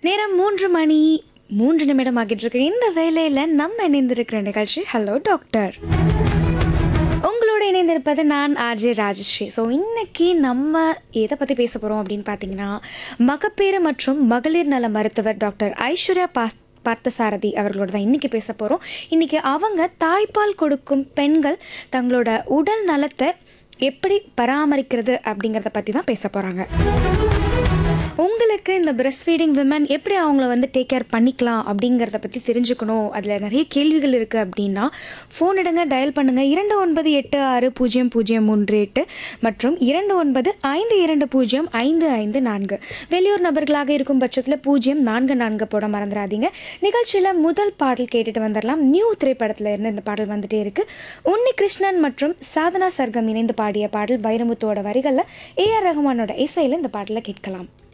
நேரம் மூன்று மணி மூன்று நிமிடம் ஆகிட்டு இருக்கு இந்த வேலையில் நம்ம இணைந்திருக்கிற நிகழ்ச்சி ஹலோ டாக்டர் உங்களோட இணைந்திருப்பது நான் ஆர்ஜே ராஜஸ்ரீ ஸோ இன்னைக்கு நம்ம எதை பற்றி பேச போகிறோம் அப்படின்னு பார்த்தீங்கன்னா மகப்பேறு மற்றும் மகளிர் நல மருத்துவர் டாக்டர் ஐஸ்வர்யா பா பார்த்தசாரதி அவர்களோட தான் இன்றைக்கி பேச போகிறோம் இன்றைக்கி அவங்க தாய்ப்பால் கொடுக்கும் பெண்கள் தங்களோட உடல் நலத்தை எப்படி பராமரிக்கிறது அப்படிங்கிறத பற்றி தான் பேச போகிறாங்க உங்களுக்கு இந்த பிரஸ்ட் ஃபீடிங் விமன் எப்படி அவங்கள வந்து டேக் கேர் பண்ணிக்கலாம் அப்படிங்கிறத பற்றி தெரிஞ்சுக்கணும் அதில் நிறைய கேள்விகள் இருக்குது அப்படின்னா ஃபோன் எடுங்க டயல் பண்ணுங்கள் இரண்டு ஒன்பது எட்டு ஆறு பூஜ்ஜியம் பூஜ்ஜியம் மூன்று எட்டு மற்றும் இரண்டு ஒன்பது ஐந்து இரண்டு பூஜ்ஜியம் ஐந்து ஐந்து நான்கு வெளியூர் நபர்களாக இருக்கும் பட்சத்தில் பூஜ்ஜியம் நான்கு நான்கு போட மறந்துடாதீங்க நிகழ்ச்சியில் முதல் பாடல் கேட்டுட்டு வந்துடலாம் நியூ திரைப்படத்தில் இருந்து இந்த பாடல் வந்துட்டே இருக்கு உன்னி கிருஷ்ணன் மற்றும் சாதனா சர்க்கம் இணைந்து பாடிய பாடல் வைரமுத்தோட வரிகளில் ஏஆர் ரஹ்மானோட இசையில் இந்த பாடலை கேட்கலாம்